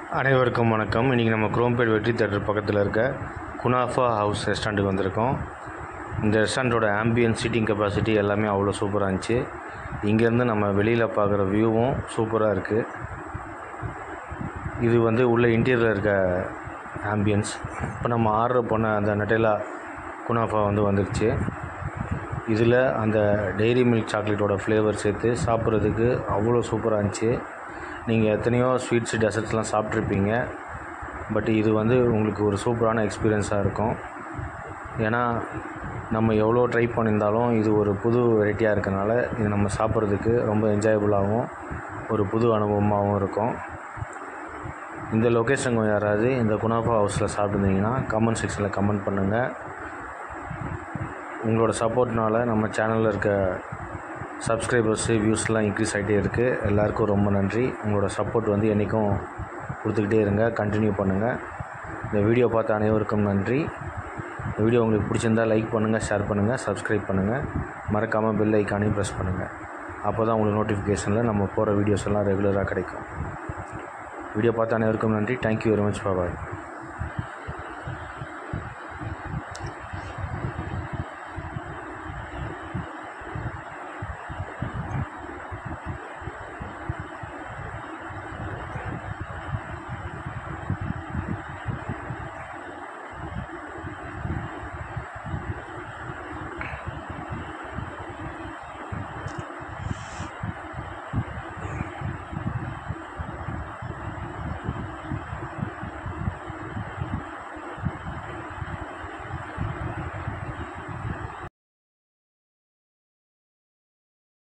அனைவருக்கும் வணக்கம் இன்றைக்கி நம்ம குரோம்பேட் வெற்றி தேட்டர் பக்கத்தில் இருக்க குனாஃபா ஹவுஸ் ரெஸ்டாரண்ட்டுக்கு வந்திருக்கோம் இந்த ரெஸ்டாரண்ட்டோட ஆம்பியன்ஸ் சீட்டிங் கெப்பாசிட்டி எல்லாமே அவ்வளோ சூப்பராக இருந்துச்சு இங்கேருந்து நம்ம வெளியில் பார்க்குற வியூவும் சூப்பராக இருக்குது இது வந்து உள்ள இன்டீரியரில் இருக்க ஆம்பியன்ஸ் இப்போ நம்ம ஆர்டர் பண்ண அந்த நட்டேலா குனாஃபா வந்து வந்துருச்சு இதில் அந்த டெய்ரி மில்க் சாக்லேட்டோட ஃப்ளேவர் சேர்த்து சாப்பிட்றதுக்கு அவ்வளோ சூப்பராக இருந்துச்சு நீங்கள் எத்தனையோ ஸ்வீட்ஸ் டெசர்ட்ஸ்லாம் சாப்பிட்ருப்பீங்க பட் இது வந்து உங்களுக்கு ஒரு சூப்பரான எக்ஸ்பீரியன்ஸாக இருக்கும் ஏன்னா நம்ம எவ்வளோ ட்ரை பண்ணியிருந்தாலும் இது ஒரு புது வெரைட்டியாக இருக்கனால இது நம்ம சாப்பிட்றதுக்கு ரொம்ப என்ஜாயபுளாகவும் ஒரு புது அனுபவமாகவும் இருக்கும் இந்த லொக்கேஷன் யாராவது இந்த குணாஃபா ஹவுஸில் சாப்பிட்டுருந்தீங்கன்னா கமெண்ட் செக்ஷனில் கமெண்ட் பண்ணுங்கள் உங்களோட சப்போர்ட்னால நம்ம சேனலில் இருக்க சப்ஸ்கிரைபர்ஸு வியூஸ்லாம் இன்க்ரீஸ் ஆகிட்டே இருக்குது எல்லாருக்கும் ரொம்ப நன்றி உங்களோட சப்போர்ட் வந்து என்றைக்கும் கொடுத்துக்கிட்டே இருங்க கண்டினியூ பண்ணுங்கள் இந்த வீடியோ பார்த்த அனைவருக்கும் நன்றி இந்த வீடியோ உங்களுக்கு பிடிச்சிருந்தால் லைக் பண்ணுங்கள் ஷேர் பண்ணுங்கள் சப்ஸ்கிரைப் பண்ணுங்கள் மறக்காமல் பெல் ஐக்கானையும் ப்ரெஸ் பண்ணுங்கள் அப்போ தான் உங்களுக்கு நோட்டிஃபிகேஷனில் நம்ம போகிற வீடியோஸ் எல்லாம் ரெகுலராக கிடைக்கும் வீடியோ பார்த்த அனைவருக்கும் நன்றி தேங்க்யூ வெரி மச் பாய்